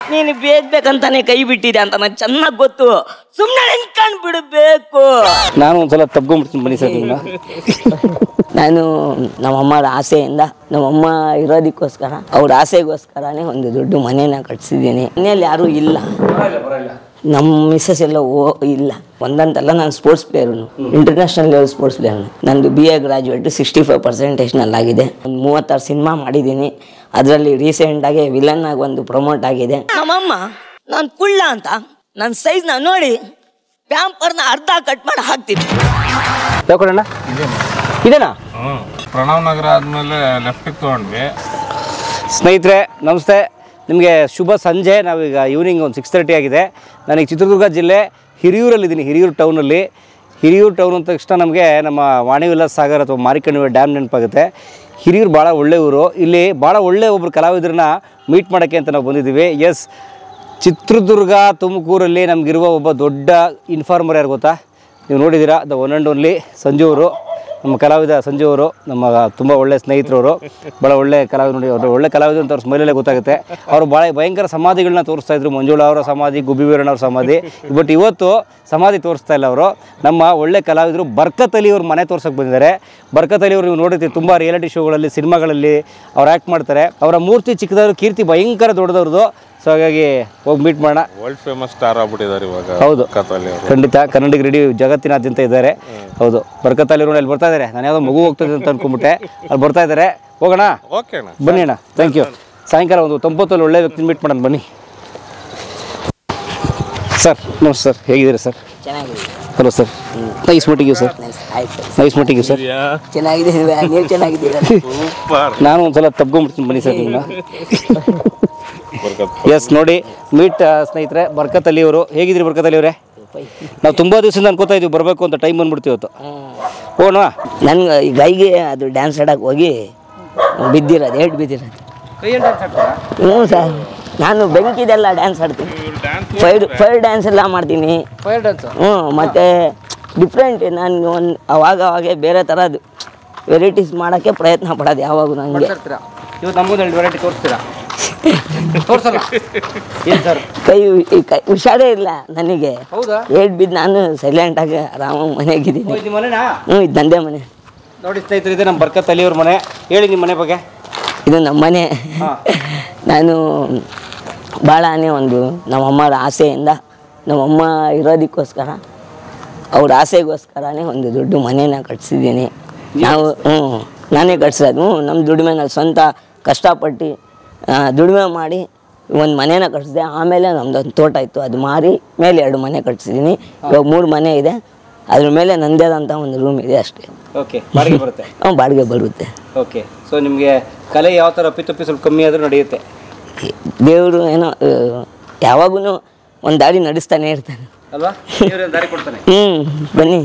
ನೀನು ಬೇಕ್ ಬೇಕಂತಾನೆ ಕೈ ಬಿಟ್ಟಿದೆ ಅಂತ ನನಗೆ ಚೆನ್ನಾಗಿ ಗೊತ್ತು ಸುಮ್ಮನೆ ನೆನ್ಕೊಂಡ್ ಬಿಡಬೇಕು ನಾನು ಒಂದ್ಸಲ ತಪ್ಕೊಂಡ್ಬಿಡ್ತೀನಿ ಬನ್ನಿ ಸರ್ ನಿಮ್ಮನ್ನ ನಾನು ನಮ್ಮಮ್ಮರ ಆಸೆಯಿಂದ ನಮ್ಮಮ್ಮ ಇರೋದಕ್ಕೋಸ್ಕರ ಅವ್ರ ಆಸೆಗೋಸ್ಕರನೇ ಒಂದು ದೊಡ್ಡ ಮನೇನ ಕಟ್ಸಿದ್ದೀನಿ ಮನೇಲಿ ಯಾರೂ ಇಲ್ಲ ನಮ್ಮ ಮಿಸ್ಸಸ್ ಎಲ್ಲ ಓ ಇಲ್ಲ ಒಂದಂತಲ್ಲ ನಾನು ಸ್ಪೋರ್ಟ್ಸ್ ಪ್ಲೇಯರ್ನು ಇಂಟರ್ನ್ಯಾಷನಲ್ ಲೆವೆಲ್ ಸ್ಪೋರ್ಟ್ಸ್ ಪ್ಲೇಯರ್ನು ನಂದು B A graduate sixty five ಪರ್ಸೆಂಟೇಜ್ನಲ್ಲಾಗಿದೆ ಒಂದು ಮೂವತ್ತಾರು ಸಿನಿಮಾ ಮಾಡಿದ್ದೀನಿ ಅದರಲ್ಲಿ ರೀಸೆಂಟಾಗಿ ವಿಲನ್ ಆಗಿ ಒಂದು ಪ್ರಮೋಟ್ ಆಗಿದೆ ನಮ್ಮಮ್ಮ ನಾನು ಕುಳ್ಳ ಅಂತ ನನ್ನ ಸೈಜ್ನ ನೋಡಿ ಪ್ಯಾಂಪರ್ನ ಅರ್ಧ ಕಟ್ ಮಾಡಿ ಹಾಕ್ತೀನಿ ಯಾವ ಕಡೆಣ್ಣ ಇದೇನಾ ಹ್ಮ್ ಪ್ರಣವ್ ನಗರ ಆದ್ಮೇಲೆ ಲೆಫ್ಟಿಗೆ ತಗೊಂಡ್ವಿ ಸ್ನೇಹಿತರೆ ನಮಸ್ತೆ ನಿಮಗೆ ಶುಭ ಸಂಜೆ ನಾವೀಗ ಈವ್ನಿಂಗ್ ಒಂದು ಸಿಕ್ಸ್ ತರ್ಟಿ ಆಗಿದೆ ನಾನೀಗ ಚಿತ್ರದುರ್ಗ ಜಿಲ್ಲೆ ಹಿರಿಯೂರಲ್ಲಿದ್ದೀನಿ ಹಿರಿಯೂರು ಟೌನಲ್ಲಿ ಹಿರಿಯೂರು ಟೌನ್ ಅಂದ ತಕ್ಷಣ ನಮಗೆ ನಮ್ಮ ವಾಣಿ ವಿಲಾಸ್ ಸಾಗರ್ ಅಥವಾ ಮಾರಿಕಣಿವೆ ಡ್ಯಾಮ್ ನೆನಪಾಗುತ್ತೆ ಹಿರಿಯೂರು ಭಾಳ ಒಳ್ಳೆ ಊರು ಇಲ್ಲಿ ಭಾಳ ಒಳ್ಳೆ ಒಬ್ಬರು ಕಲಾವಿದರನ್ನ ಮೀಟ್ ಮಾಡೋಕ್ಕೆ ಅಂತ ನಾವು ಬಂದಿದ್ದೀವಿ ಎಸ್ ಚಿತ್ರದುರ್ಗ ತುಮಕೂರಲ್ಲಿ ನಮಗಿರುವ ಒಬ್ಬ ದೊಡ್ಡ ಇನ್ಫಾರ್ಮರ್ ಯಾರು ಗೊತ್ತಾ ನೀವು ನೋಡಿದ್ದೀರಾ the one and only Sanju ಅವರು ನಮ್ಮ ಕಲಾವಿದ ಸಂಜು ಅವರು ನಮ್ಮ ತುಂಬ ಒಳ್ಳೆ ಸ್ನೇಹಿತರವರು ಭಾಳ ಒಳ್ಳೆ ಕಲಾವಿದ ನೋಡಿ ಅವರು ಒಳ್ಳೆ ಕಲಾವಿದ ಅಂತ ಅವ್ರ ಸ್ಮೈಲಲ್ಲೇ ಗೊತ್ತಾಗುತ್ತೆ ಅವರು ಭಾಳ ಭಯಂಕರ ಸಮಾಧಿಗಳನ್ನ ತೋರಿಸ್ತಾ ಇದ್ರು ಮಂಜುಳಾ ಅವರ ಸಮಾಧಿ ಗುಬ್ಬಿ ವೀರಣ್ಣ ಅವ್ರ ಸಮಾಧಿ ಬಟ್ ಇವತ್ತು ಸಮಾಧಿ ತೋರಿಸ್ತಾ ಇಲ್ಲ ಅವರು ನಮ್ಮ ಒಳ್ಳೆ ಕಲಾವಿದರು ಬರ್ಕತ್ ಅಲಿ ಅವ್ರ ಮನೆ ತೋರ್ಸಕ್ಕೆ ಬಂದಿದ್ದಾರೆ ಬರ್ಕತ್ ಅಲಿ ಅವರು ನೀವು ನೋಡಿರ್ತೀವಿ ತುಂಬ ರಿಯಾಲಿಟಿ ಶೋಗಳಲ್ಲಿ ಸಿನಿಮಾಗಳಲ್ಲಿ ಅವ್ರು ಆ್ಯಕ್ಟ್ ಮಾಡ್ತಾರೆ ಅವರ ಮೂರ್ತಿ ಚಿಕ್ಕದವರು ಕೀರ್ತಿ ಭಯಂಕರ ದೊಡ್ಡದವ್ರದ್ದು ಸೊ ಹಾಗಾಗಿ ಹೋಗಿ ಮೀಟ್ ಮಾಡೋಣ ವರ್ಲ್ಡ್ ಫೇಮಸ್ ಸ್ಟಾರ್ ಆಗ್ಬಿಟ್ಟಿದ್ದಾರೆ ಇವಾಗ ಹೌದು ಕಥಲ್ಲಿ ಅವರು ಖಂಡಿತ ಕನ್ನಡಿಗ ರೆಡಿ ಜಗತ್ತಿನಾದ್ಯಂತ ಇದ್ದಾರೆ ಹೌದು ಬರ್ಕತ್ತಲ್ಲಿ ಅಲ್ಲಿ ಬರ್ತಾ ಇದ್ದಾರೆ ನಾನು ಯಾವುದೋ ಮಗು ಹೋಗ್ತದೆ ಅಂತ ಅನ್ಕೊಂಬಿಟ್ಟೆ ಅಲ್ಲಿ ಬರ್ತಾ ಇದ್ದಾರೆ ಹೋಗೋಣ ಓಕೆ ಅಣ್ಣ ಬನ್ನಿ ಅಣ್ಣ ಥ್ಯಾಂಕ್ ಯು ಸಾಯಂಕಾಲ ಒಂದು ತೊಂಬತ್ತಲ್ಲಿ ಒಳ್ಳೆ ವ್ಯಕ್ತಿ ಮೀಟ್ ಮಾಡೋಣ ಬನ್ನಿ ಸರ್ ನಮಸ್ತೆ ಸರ್ ಹೇಗಿದ್ದೀರಾ ಸರ್ ಚೆನ್ನಾಗಿದೆ hello sir nice meeting you sir ಆಯ್ತು sir nice meeting you sir ಚೆನ್ನಾಗಿದೆ ನೀವು ಚೆನ್ನಾಗಿದ್ದೀರಾ ಸೂಪರ್ ನಾನು ಒಂದ್ಸಲ ತಪ್ಕೊಂಡ್ಬಿಡ್ತೀನಿ ಬನ್ನಿ ಸರ್ ನಿಮ್ಮನ್ನ ಬರ್ಕತ್ ಎಸ್ ನೋಡಿ ಮೀಟ್ ಸ್ನೇಹಿತರೆ ಬರ್ಕತ್ ಅಲಿ ಅವರು ಹೇಗಿದ್ದೀರಿ ಬರ್ಕತ್ ಅಲಿ ಅವರೇ ನಾವು ತುಂಬ ದಿವಸದಿಂದ ಅನ್ಕೋತಾ ಇದ್ದೀವಿ ಬರಬೇಕು ಅಂತ ಟೈಮ್ ಬಂದ್ಬಿಡ್ತೀವಿ ಇವತ್ತು ಹೋಗೋಣ ನನ್ಗೆ ಈ ಗೈಗೆ ಅದು ಡ್ಯಾನ್ಸ್ ಆಡಕ್ಕೆ ಹೋಗಿ ಬಿದ್ದಿರೋದು ಏಟ್ ಬಿದ್ದಿರೋದು ಹ್ಞೂ ಸರ್ ನಾನು ಬೆಂಕಿದೆಲ್ಲ ಡ್ಯಾನ್ಸ್ ಆಡ್ತೀನಿ ಫೈರ್ ಫೈರ್ ಡ್ಯಾನ್ಸ್ ಎಲ್ಲ ಮಾಡ್ತೀನಿ ಫೈರ್ ಡ್ಯಾನ್ಸ್ ಹ್ಞೂ ಮತ್ತು ಡಿಫ್ರೆಂಟ್ ನಾನು ಒಂದು ಅವಾಗ ಅವಾಗೆ ಬೇರೆ ಥರದ್ದು ವೆರೈಟೀಸ್ ಮಾಡೋಕ್ಕೆ ಪ್ರಯತ್ನ ಪಡೋದು ಯಾವಾಗ ನನಗೆ ಇವತ್ತು ನಮಗೂ ಎರಡು ವೆರೈಟಿ ತೋರಿಸ್ತೀರಾ ತೋರ್ಸಲ್ಲ ಏನು ಸರ್ ಕೈ ಈ ಕೈ ಹುಷಾರೇ ಇಲ್ಲ ನನಗೆ ಹೌದಾ ಏಟ್ ಬಿದ್ದು ನಾನು ಸೈಲೆಂಟಾಗಿ ಆರಾಮಾಗಿ ಮನೆಗಿದ್ದೀನಿ ಇದು ನಿಮ್ಮ ಮನೆನಾ ಹ್ಞೂ ಇದು ನಂದೇ ಮನೆ ನೋಡಿ ಸ್ನೇಹಿತರೆ ಇದೆ ನಮ್ಮ ಬರ್ಕತ್ ಅಲಿ ಅವ್ರ ಮನೆ ಹೇಳಿ ನಿಮ್ಮ ಮನೆ ಬಗ್ಗೆ ಇದು ನಮ್ಮ ಮನೆ ಹಾ. ನಾನು ಭಾಳನೇ ಒಂದು ನಮ್ಮಮ್ಮರ ಆಸೆಯಿಂದ ನಮ್ಮಮ್ಮ ಇರೋದಕ್ಕೋಸ್ಕರ ಅವ್ರ ಆಸೆಗೋಸ್ಕರನೇ ಒಂದು ದೊಡ್ಡ ಮನೇನ ಕಟ್ಸಿದ್ದೀನಿ ನಾವು ಹ್ಞೂ ನಾನೇ ಕಟ್ಸೋದು ಹ್ಞೂ ನಮ್ಮ ದುಡಿಮೆನಲ್ಲಿ ಸ್ವಂತ ಕಷ್ಟಪಟ್ಟು ಆ, ದುಡಿಮೆ ಮಾಡಿ ಒಂದು ಮನೇನ ಕಟ್ಸಿದೆ ಆಮೇಲೆ ನಮ್ದೊಂದು ತೋಟ ಇತ್ತು ಅದು ಮಾರಿ ಮೇಲೆ ಎರಡು ಮನೆ ಕಟ್ಸಿದ್ದೀನಿ ಇವಾಗ ಮೂರು ಮನೆ ಇದೆ ಅದ್ರ ಮೇಲೆ ನನ್ನದೇದಂಥ ಒಂದು ರೂಮ್ ಇದೆ ಅಷ್ಟೇ ಓಕೆ ಬಾಡಿಗೆ ಬರುತ್ತೆ ಹ್ಞೂ ಬಾಡಿಗೆ ಬರುತ್ತೆ ಓಕೆ ಸೊ ನಿಮಗೆ ಕಲೆ ಯಾವ ಥರ ಅಪ್ಪಿತಪ್ಪಿ ಸ್ವಲ್ಪ ಕಮ್ಮಿ ಆದರೂ ನಡೆಯುತ್ತೆ ದೇವರು ಏನೋ ಯಾವಾಗೂ ಒಂದು ದಾರಿ ನಡೆಸ್ತಾನೆ ಇರ್ತಾನೆ ಅಲ್ವಾ ದೇವ್ರೇ ದಾರಿ ಕೊಡ್ತಾನೆ ಹ್ಞೂ ಬನ್ನಿ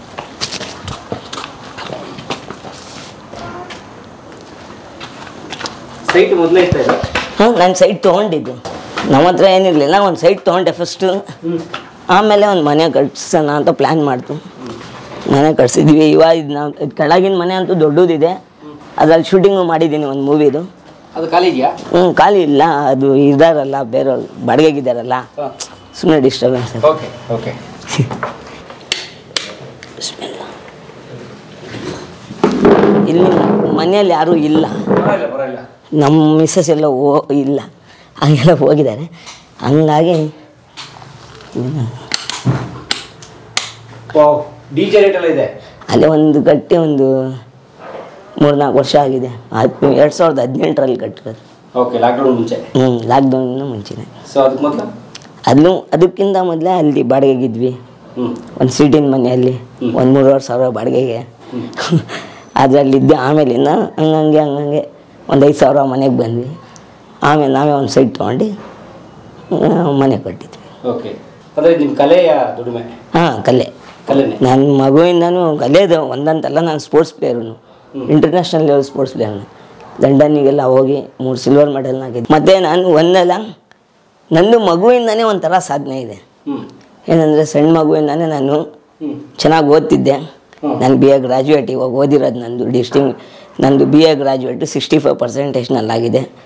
ಸೈಟ್ ಮೊದಲೇ ಇತ್ತ ಇದು ಹಾಂ ನಾನು ಸೈಟ್ ತೊಗೊಂಡಿದ್ದು ನಮ್ಮ ಹತ್ರ ಏನಿರಲಿಲ್ಲ ಒಂದು ಸೈಟ್ ತೊಗೊಂಡೆ ಫಸ್ಟು ಆಮೇಲೆ ಒಂದು ಮನೆ ಕಟ್ಸೋಣ ಅಂತ ಪ್ಲ್ಯಾನ್ ಮಾಡ್ತು ಮನೆ ಕಟ್ಸಿದ್ವಿ ಇವಾಗ ಇದು ನಾವು ಇದ್ ಕೆಳಗಿನ ಮನೆ ಅಂತೂ ದೊಡ್ಡದಿದೆ ಅದ್ರಲ್ಲಿ ಶೂಟಿಂಗು ಮಾಡಿದ್ದೀನಿ ಒಂದು ಮೂವಿದು ಅದು ಖಾಲಿ ಇದೆಯಾ ಹ್ಞೂ ಖಾಲಿ ಇಲ್ಲ ಅದು ಇದಾರಲ್ಲ ಬೇರೆಯವ್ರು ಬಾಡಿಗೆಗಿದ್ದಾರಲ್ಲ ಸುಮ್ಮನೆ ಡಿಸ್ಟರ್ಬೆನ್ಸ್ ಓಕೆ ಓಕೆ ಇಲ್ಲಿ ಮನೆಯಲ್ಲಿ ಯಾರೂ ಇಲ್ಲ ಬರಲ್ಲ ಬರಲ್ಲ ನಮ್ಮ ಮಿಸ್ಸಸ್ ಎಲ್ಲ ಓ ಇಲ್ಲ ಹಂಗೆಲ್ಲ ಹೋಗಿದ್ದಾರೆ ಹಂಗಾಗಿ ಡಿ ಜೆ ರೇಟ್ ಎಲ್ಲ ಇದೆ ಅಲ್ಲೇ ಒಂದು ಕಟ್ಟಿ ಒಂದು ಮೂರ್ನಾಲ್ಕು ವರ್ಷ ಆಗಿದೆ ಹತ್ತು ಎರಡು ಸಾವಿರದ ಹದಿನೆಂಟರಲ್ಲಿ ಕಟ್ಟಿರೋದು ಓಕೆ ಲಾಕ್ಡೌನ್ ಮುಂಚೆ ಹ್ಞೂ ಲಾಕ್ಡೌನ್ನ ಮುಂಚೆನೆ ಸೊ ಅದಕ್ಕೆ ಮೊದಲು ಅದನ್ನು ಅದಕ್ಕಿಂತ ಮೊದಲೇ ಅಲ್ಲಿ ಬಾಡಿಗೆಗಿದ್ವಿ ಹ್ಞೂ ಒಂದು ಸೀಟಿನ ಮನೆಯಲ್ಲಿ ಒಂದು ಮೂರುವರೆ ಸಾವಿರ ಬಾಡಿಗೆಗೆ ಅದರಲ್ಲಿದ್ದೆ ಆಮೇಲಿಂದ ಹಂಗಂಗೆ ಹಂಗಂಗೆ ಒಂದು ಐದು ಸಾವಿರ ಮನೆಗೆ ಬಂದ್ವಿ ಆಮೇಲೆ ನಾವೇ ಒಂದು ಸೈಟ್ ತೊಗೊಂಡು ಆ, ಮನೆ ಕಟ್ಟಿದ್ವಿ ಓಕೆ ಅಂದರೆ ನಿಮ್ಮ ಕಲೆಯ ದುಡಿಮೆ ಹಾಂ ಕಲೆ ಕಲೆನೇ ನನ್ನ ಮಗುವಿಂದನೂ ಕಲಿಯೋದು ಒಂದಂತಲ್ಲ ನಾನು ಸ್ಪೋರ್ಟ್ಸ್ ಪ್ಲೇಯರ್ನು ಇಂಟರ್ನ್ಯಾಷನಲ್ ಲೆವೆಲ್ ಸ್ಪೋರ್ಟ್ಸ್ ಪ್ಲೇಯರ್ನು ಲಂಡನ್ನಿಗೆಲ್ಲ ಹೋಗಿ ಮೂರು ಸಿಲ್ವರ್ ಮೆಡಲ್ನ ಹಾಕಿದ್ದೆ ಮತ್ತು ನಾನು ಒಂದಲ್ಲ ನಂದು ಮಗುವಿಂದನೇ ಒಂಥರ ಸಾಧನೆ ಇದೆ ಹ್ಞೂ ಏನಂದರೆ ಸಣ್ಣ ಮಗುವಿಂದನೇ ನಾನು ಹ್ಞೂ ಚೆನ್ನಾಗಿ ಓದ್ತಿದ್ದೆ ನಾನು ಬಿ ಎ ಗ್ರಾಜುಯೇಟ್ ಇವಾಗ ಓದಿರೋದು ನಂದು ಡಿಸ್ಟಿಂಗ್ ನಂದು B A graduate sixty five ಪರ್ಸೆಂಟೇಜ್ನಲ್ಲಾಗಿದೆ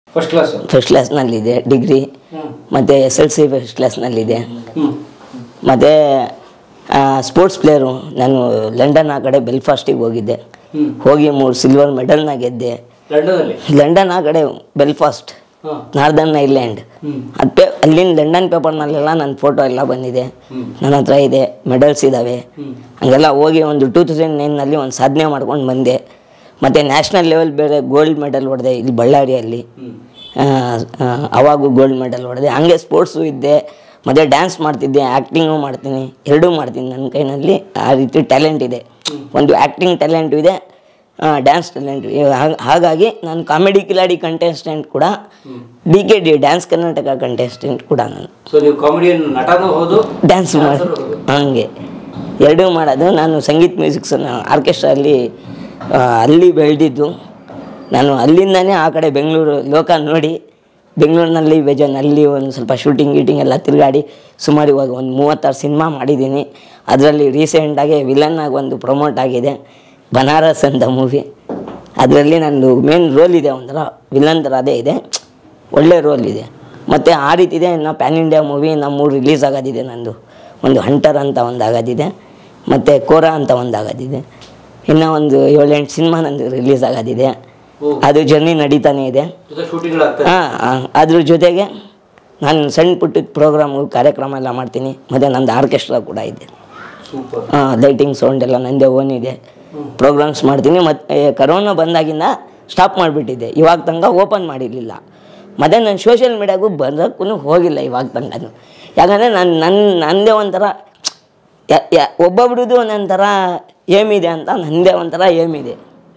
ಫಸ್ಟ್ ಕ್ಲಾಸ್ ಫಸ್ಟ್ ಕ್ಲಾಸ್ನಲ್ಲಿದೆ ಡಿಗ್ರಿ ಮತ್ತು ಎಸ್ ಎಲ್ ಸಿ ಫಸ್ಟ್ ಕ್ಲಾಸ್ನಲ್ಲಿದೆ ಮತ್ತು ಸ್ಪೋರ್ಟ್ಸ್ ಪ್ಲೇಯರು ನಾನು ಲಂಡನ್ ಆ ಕಡೆ ಬೆಲ್ಫಾಸ್ಟಿಗೆ ಹೋಗಿದ್ದೆ ಹೋಗಿ ಮೂರು ಸಿಲ್ವರ್ ಮೆಡಲ್ನ ಗೆದ್ದೆ ಲಂಡನಲ್ಲಿ ಲಂಡನ್ ಆ ಕಡೆ ಬೆಲ್ಫಾಸ್ಟ್ ನಾರ್ದರ್ನ್ ಐಲ್ಯಾಂಡ್ ಅದು ಪೇ ಅಲ್ಲಿನ ಲಂಡನ್ ಪೇಪರ್ನಲ್ಲೆಲ್ಲ ನನ್ನ ಫೋಟೋ ಎಲ್ಲ ಬಂದಿದೆ ನನ್ನ ಹತ್ರ ಇದೆ ಮೆಡಲ್ಸ್ ಇದ್ದಾವೆ ಹಂಗೆಲ್ಲ ಹೋಗಿ ಒಂದು ಟೂ ತೌಸಂಡ್ ನೈನ್ನಲ್ಲಿ ಒಂದು ಸಾಧನೆ ಮಾಡ್ಕೊಂಡು ಬಂದೆ ಮತ್ತು ನ್ಯಾಷನಲ್ ಲೆವೆಲ್ ಬೇರೆ ಗೋಲ್ಡ್ ಮೆಡಲ್ ಹೊಡೆದೆ ಇಲ್ಲಿ ಬಳ್ಳಾರಿಯಲ್ಲಿ ಆ, ಆ, ಅವಾಗೂ ಗೋಲ್ಡ್ ಮೆಡಲ್ ಹೊಡೆದೆ ಹಂಗೆ ಸ್ಪೋರ್ಟ್ಸು ಇದ್ದೆ ಮತ್ತು ಡ್ಯಾನ್ಸ್ ಮಾಡ್ತಿದ್ದೆ ಆ್ಯಕ್ಟಿಂಗು ಮಾಡ್ತೀನಿ ಎರಡೂ ಮಾಡ್ತೀನಿ ನನ್ನ ಕೈನಲ್ಲಿ ಆ ರೀತಿ ಟ್ಯಾಲೆಂಟ್ ಇದೆ ಒಂದು ಆ್ಯಕ್ಟಿಂಗ್ ಟ್ಯಾಲೆಂಟು ಇದೆ ಡ್ಯಾನ್ಸ್ ಟ್ಯಾಲೆಂಟ್ ಹಾಗಾಗಿ ನಾನು ಕಾಮಿಡಿ ಕಿಲಾಡಿ ಕಂಟೆಸ್ಟೆಂಟ್ ಕೂಡ D K D dance Karnataka contestant ಕೂಡ ನಾನು ಸೊ ನೀವು ಕಾಮಿಡಿಯನ್ ನಟನೂ ಹೌದು ಡ್ಯಾನ್ಸ್ ಮಾಡಿ ಹಂಗೆ ಎರಡೂ ಮಾಡೋದು ನಾನು ಸಂಗೀತ್ ಮ್ಯೂಸಿಕ್ಸ್ ಆರ್ಕೆಸ್ಟ್ರಾ ಅಲ್ಲಿ ಆ, ಅಲ್ಲಿ ಬೆಳೆದಿದ್ದು ನಾನು ಅಲ್ಲಿಂದನೇ ಆ ಕಡೆ ಬೆಂಗಳೂರು ಲೋಕ ನೋಡಿ ಬೆಂಗಳೂರಿನಲ್ಲಿ ಬೇಜಾನ್ ಅಲ್ಲಿ ಒಂದು ಸ್ವಲ್ಪ ಶೂಟಿಂಗ್ ಗೀಟಿಂಗ್ ಎಲ್ಲ ತಿರುಗಾಡಿ ಸುಮಾರು ಇವಾಗ ಒಂದು ಮೂವತ್ತಾರು ಸಿನಿಮಾ ಮಾಡಿದ್ದೀನಿ ಅದರಲ್ಲಿ ರೀಸೆಂಟಾಗಿ ವಿಲನ್ ಆಗಿ ಒಂದು ಪ್ರಮೋಟ್ ಆಗಿದೆ ಬನಾರಸ್ ಅಂತ ಮೂವಿ ಅದರಲ್ಲಿ ನಂದು ಮೇನ್ ರೋಲ್ ಇದೆ ಒಂಥರ ವಿಲನ್ ಥರ ಅದೇ ಇದೆ ಒಳ್ಳೆ ರೋಲ್ ಇದೆ ಮತ್ತು ಆ ರೀತಿ ಇದೆ ಇನ್ನು ಪ್ಯಾನ್ ಇಂಡಿಯಾ ಮೂವಿ ನಮ್ಮೂರು ರಿಲೀಸ್ ಆಗೋದಿದೆ ನಂದು ಒಂದು ಹಂಟರ್ ಅಂತ ಒಂದು ಆಗೋದಿದೆ ಮತ್ತು ಕೋರಾ ಅಂತ ಒಂದು ಆಗೋದಿದೆ ಇನ್ನು ಒಂದು ಏಳೆಂಟು ಸಿನಿಮಾ ನಂದು ರಿಲೀಸ್ ಆಗೋದಿದೆ ಅದು ಜರ್ನಿ ನಡೀತಾನೆ ಇದೆ ಜೊತೆ ಶೂಟಿಂಗ್ಗಳಾಗ್ತದೆ ಹಾಂ ಅದ್ರ ಜೊತೆಗೆ ನಾನು ಸಣ್ಣ ಪುಟ್ಟದ ಪ್ರೋಗ್ರಾಮು ಕಾರ್ಯಕ್ರಮ ಎಲ್ಲ ಮಾಡ್ತೀನಿ ಮತ್ತು ನಂದು ಆರ್ಕೆಸ್ಟ್ರಾ ಕೂಡ ಇದೆ ಸೂಪರ್ ಲೈಟಿಂಗ್ ಸೌಂಡ್ ಎಲ್ಲ ನಂದೇ ಓನ್ ಇದೆ ಪ್ರೋಗ್ರಾಮ್ಸ್ ಮಾಡ್ತೀನಿ ಮತ್ತು ಕರೋನಾ ಬಂದಾಗಿಂದ ಸ್ಟಾಪ್ ಮಾಡಿಬಿಟ್ಟಿದ್ದೆ ಇವಾಗ ತನಕ ಓಪನ್ ಮಾಡಿರಲಿಲ್ಲ ಮತ್ತು ನಾನು ಸೋಷಿಯಲ್ ಮೀಡಿಯಾಗೂ ಬರೋಕ್ಕೂ ಹೋಗಿಲ್ಲ ಇವಾಗ ತನಕ ಯಾಕಂದರೆ ನಾನು ನನ್ನ ನನ್ನದೇ ಒಂಥರ ಯ- ಯ- ಒಬ್ಬೊಬ್ರದ್ದು ಒಂದೊಂಥರ ಏಮಿದೆ ಅಂತ ನನ್ನದೇ ಒಂಥರ ಏಮಿದೆ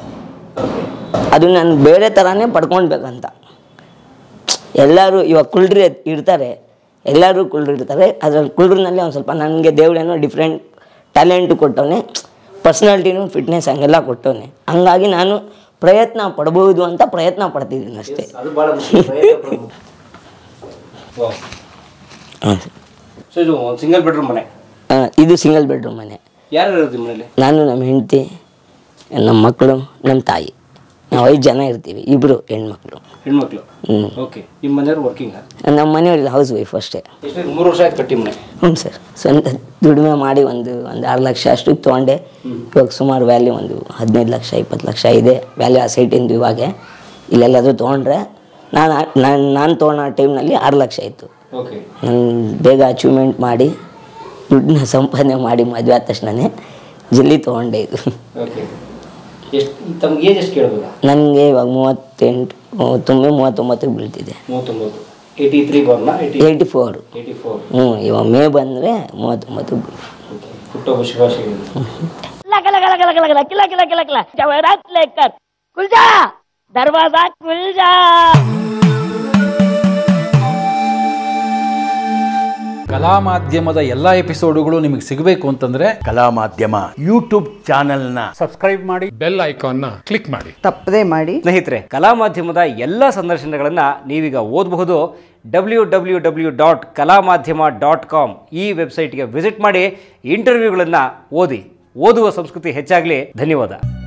ಅದು ನಾನು ಬೇರೆ ಥರನೇ ಪಡ್ಕೊಳ್ಬೇಕಂತ ಎಲ್ಲರೂ ಇವಾಗ ಕುಳ್ರು ಇರ್ತಾರೆ ಎಲ್ಲರೂ ಕುಳ್ರು ಇರ್ತಾರೆ ಅದ್ರಲ್ಲಿ ಕುಳ್ರಿನಲ್ಲಿ ಒಂದು ಸ್ವಲ್ಪ ನನಗೆ ದೇವರೇನೋ ಡಿಫ್ರೆಂಟ್ ಟ್ಯಾಲೆಂಟು ಕೊಟ್ಟವನೆ ಪರ್ಸ್ನಾಲಿಟಿನೂ ಫಿಟ್ನೆಸ್ ಹಂಗೆಲ್ಲ ಕೊಟ್ಟವನೆ ಹಂಗಾಗಿ ನಾನು ಪ್ರಯತ್ನ ಪಡ್ಬೋದು ಅಂತ ಪ್ರಯತ್ನ ಪಡ್ತಿದ್ದೀನಿ ಅಷ್ಟೇ ಅದು ಭಾಳ ಮುಖ್ಯ ಪ್ರಯತ್ನ ಪಡೋದು. ವಾವ್. ಹಾಂ ಸೊ ಇದು ಸಿಂಗಲ್ ಬೆಡ್ರೂಮ್ ಮನೆ ಇದು ಸಿಂಗಲ್ ಬೆಡ್ರೂಮ್ ಮನೆ ಯಾರು ಇರೋದು ನಿಮ್ಮ ಮನೇಲಿ ನಾನು ನಮ್ಮ ಹೆಂಡತಿ ನಮ್ಮ ಮಕ್ಕಳು ನಮ್ಮ ತಾಯಿ ನಾವು ಐದು ಜನ ಇರ್ತೀವಿ ಇಬ್ಬರು ಹೆಣ್ಮಕ್ಳು ಹೆಣ್ಮಕ್ಳು ಹ್ಞೂ ಓಕೆ ನಿಮ್ಮ ಮನೆಯವ್ರು ವರ್ಕಿಂಗ್ ನಮ್ಮ ಮನೆಯವ್ರಿಗೆ ಹೌಸ್ ವೈಫ್ ಅಷ್ಟೇ ಎಷ್ಟು ಮೂರು ವರ್ಷ ಆಯ್ತು ಕಟ್ಟಿ ಮನೆ ಹ್ಞೂ ಸರ್ ಸ್ವಂತ ದುಡಿಮೆ ಮಾಡಿ ಒಂದು ಒಂದು ಆರು ಲಕ್ಷ ಅಷ್ಟಕ್ಕೆ ತೊಗೊಂಡೆ ಇವಾಗ ಸುಮಾರು ವ್ಯಾಲ್ಯೂ ಒಂದು ಹದಿನೈದು ಲಕ್ಷ ಇಪ್ಪತ್ತು ಲಕ್ಷ ಇದೆ ವ್ಯಾಲ್ಯೂ ಆ ಸೈಟಿಂದು ಇವಾಗ ಇಲ್ಲೆಲ್ಲಾದರೂ ತೊಗೊಂಡ್ರೆ ನಾನು ನಾನು ನಾನು ತೊಗೊಳೋ ಟೈಮ್ನಲ್ಲಿ ಆರು ಲಕ್ಷ ಇತ್ತು ಓಕೆ ನಾನು ಬೇಗ ಅಚೀವ್ಮೆಂಟ್ ಮಾಡಿ ದುಡ್ಡನ್ನ ಸಂಪಾದನೆ ಮಾಡಿ ಮದುವೆ ಆದ ತಕ್ಷಣನೇ ಜಲ್ದಿ ತೊಗೊಂಡೆ ಇದು ಓಕೆ ಎಷ್ಟು ತಮ್ಗೆ ಏಜ್ ಎಷ್ಟು ಕೇಳ್ಬೋದಾ ನನಗೆ ಇವಾಗ ಮೂವತ್ತೆಂಟು ತುಂಬ ಮೂವತ್ತೊಂಬತ್ತಿಗೆ ಬೀಳ್ತಿದೆ ಮೂವತ್ತೊಂಬತ್ತು ಏಯ್ಟಿ ತ್ರೀ ಬರ್ನ eighty eighty four eighty four ಹ್ಞೂ ಇವಾಗ ಮೇ ಬಂದರೆ ಮೂವತ್ತೊಂಬತ್ತು ಓಕೆ ಹುಟ್ಟುಹಬ್ಬ ಶುಭಾಶಯಗಳು लग लग लग लग लग लग लग लग लग लग जवाहरात लेकर खुल जा दरवाजा खुल जा ಕಲಾ ಮಾಧ್ಯಮದ ಎಲ್ಲ ಎಪಿಸೋಡುಗಳು ನಿಮಗೆ ಸಿಗಬೇಕು ಅಂತಂದ್ರೆ ಕಲಾ ಮಾಧ್ಯಮ ಯೂಟ್ಯೂಬ್ ಚಾನೆಲ್ನ ಬೆಲ್ ಐಕಾನ್ನ ಕ್ಲಿಕ್ ಮಾಡಿ ತಪ್ಪದೇ ಮಾಡಿ ಸ್ನೇಹಿತರೆ ಕಲಾ ಮಾಧ್ಯಮದ ಎಲ್ಲ ಸಂದರ್ಶನಗಳನ್ನು ನೀವೀಗ ಓದಬಹುದು ಡಬ್ಲ್ಯೂ ಡಬ್ಲ್ಯೂ ಡಬ್ಲ್ಯೂ ಡಾಟ್ ಕಲಾ ಮಾಧ್ಯಮ ಡಾಟ್ ಕಾಮ್ ಈ ವೆಬ್ಸೈಟ್ಗೆ ವಿಸಿಟ್ ಮಾಡಿ ಇಂಟರ್ವ್ಯೂಗಳನ್ನು ಓದಿ ಓದುವ ಸಂಸ್ಕೃತಿ ಹೆಚ್ಚಾಗಲಿ ಧನ್ಯವಾದ